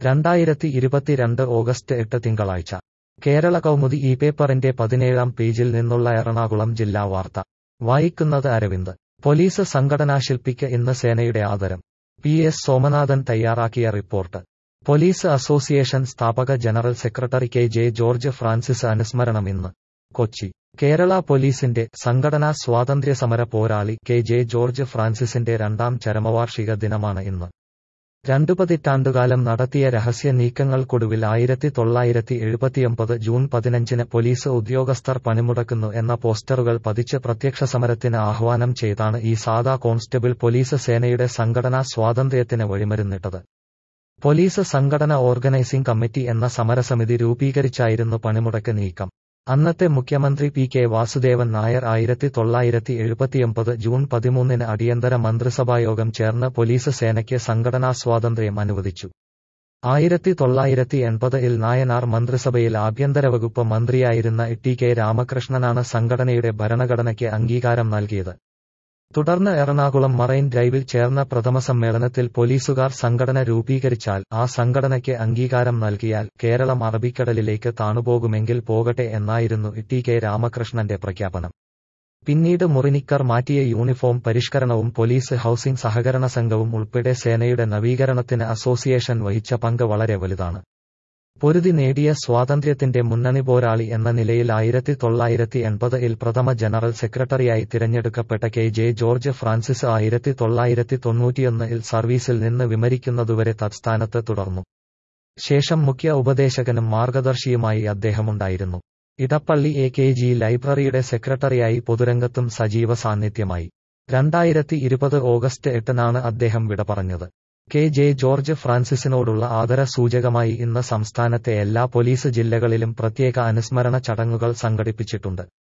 രണ്ടായിരത്തി ഇരുപത്തിരണ്ട് ഓഗസ്റ്റ് എട്ട് തിങ്കളാഴ്ച കേരള കൗമുദി ഈ പേപ്പറിന്റെ പതിനേഴാം പേജിൽ നിന്നുള്ള എറണാകുളം ജില്ലാ വാർത്ത വായിക്കുന്നത് അരവിന്ദ് പോലീസ് സംഘടനാശില്പിക്ക് ഇന്ന് സേനയുടെ ആദരം പി എസ് സോമനാഥൻ തയ്യാറാക്കിയ റിപ്പോർട്ട് പോലീസ് അസോസിയേഷൻ സ്ഥാപക general secretary K J George Francis അനുസ്മരണം ഇന്ന് കൊച്ചി കേരള പോലീസിന്റെ സംഘടനാ സ്വാതന്ത്ര്യ സമര പോരാളി കെ ജെ ജോർജ് ഫ്രാൻസിസിന്റെ രണ്ടാം ചരമവാർഷിക ദിനമാണ് ഇന്ന് രണ്ടു പതിറ്റാണ്ടുകാലം നടത്തിയ രഹസ്യ നീക്കങ്ങൾക്കൊടുവിൽ ആയിരത്തി തൊള്ളായിരത്തി എഴുപത്തിയൊമ്പത് ജൂൺ പതിനഞ്ചിന് പോലീസ് ഉദ്യോഗസ്ഥർ പണിമുടക്കുന്നു എന്ന പോസ്റ്ററുകൾ പതിച്ച് പ്രത്യക്ഷ സമരത്തിന് ആഹ്വാനം ചെയ്താണ് ഈ സാദാ കോൺസ്റ്റബിൾ പോലീസ് സേനയുടെ സംഘടനാ സ്വാതന്ത്ര്യത്തിന് വഴിമരുന്നിട്ടത് പോലീസ് സംഘടന ഓർഗനൈസിംഗ് കമ്മിറ്റി എന്ന സമരസമിതി രൂപീകരിച്ചായിരുന്നു പണിമുടക്ക് നീക്കം അന്നത്തെ മുഖ്യമന്ത്രി പി കെ വാസുദേവൻ നായർ ആയിരത്തി തൊള്ളായിരത്തി എഴുപത്തിയൊമ്പത് ജൂൺ പതിമൂന്നിന് അടിയന്തര മന്ത്രിസഭായോഗം ചേർന്ന് പോലീസ് സേനയ്ക്ക് സംഘടനാ സ്വാതന്ത്ര്യം അനുവദിച്ചു ആയിരത്തി തൊള്ളായിരത്തി എൺപതിൽ നായനാർ മന്ത്രിസഭയിൽ ആഭ്യന്തര വകുപ്പ് മന്ത്രിയായിരുന്ന ടി കെ രാമകൃഷ്ണനാണ് സംഘടനയുടെ ഭരണഘടനയ്ക്ക് അംഗീകാരം നൽകിയത് തുടർന്ന് എറണാകുളം മറൈൻ ഡ്രൈവിൽ ചേർന്ന പ്രഥമ സമ്മേളനത്തിൽ പോലീസുകാർ സംഘടന രൂപീകരിച്ചാൽ ആ സംഘടനയ്ക്ക് അംഗീകാരം നൽകിയാൽ കേരളം അറബിക്കടലിലേക്ക് താണുപോകുമെങ്കിൽ പോകട്ടെ എന്നായിരുന്നു ടി കെ രാമകൃഷ്ണന്റെ പ്രഖ്യാപനം പിന്നീട് മുറിനിക്കർ മാറ്റിയ യൂണിഫോം പരിഷ്കരണവും പോലീസ് ഹൌസിംഗ് സഹകരണ സംഘവും ഉൾപ്പെടെ സേനയുടെ നവീകരണത്തിന് അസോസിയേഷൻ വഹിച്ച പങ്ക് വളരെ വലുതാണ് പൊരുതി നേടിയ സ്വാതന്ത്ര്യത്തിന്റെ മുന്നണി പോരാളി എന്ന നിലയിൽ ആയിരത്തി തൊള്ളായിരത്തി എൺപതിൽ പ്രഥമ ജനറൽ സെക്രട്ടറിയായി തിരഞ്ഞെടുക്കപ്പെട്ട കെ ജെ ജോർജ് ഫ്രാൻസിസ് ആയിരത്തി തൊള്ളായിരത്തി തൊണ്ണൂറ്റിയൊന്നിൽ സർവീസിൽ നിന്ന് വിമരിക്കുന്നതുവരെ തത്സ്ഥാനത്ത് തുടർന്നു ശേഷം മുഖ്യ ഉപദേശകനും മാർഗദർശിയുമായി അദ്ദേഹമുണ്ടായിരുന്നു ഇടപ്പള്ളി എ കെ ജി ലൈബ്രറിയുടെ സെക്രട്ടറിയായി പൊതുരംഗത്തും സജീവ സാന്നിധ്യമായി രണ്ടായിരത്തി ഇരുപത് ഓഗസ്റ്റ് എട്ടിനാണ് അദ്ദേഹം വിട പറഞ്ഞത് കെ ജെ ജോർജ് ഫ്രാൻസിസിനോടുള്ള ആദര സൂചകമായി ഇന്ന് സംസ്ഥാനത്തെ എല്ലാ പോലീസ് ജില്ലകളിലും പ്രത്യേക അനുസ്മരണ ചടങ്ങുകൾ സംഘടിപ്പിച്ചിട്ടുണ്ട്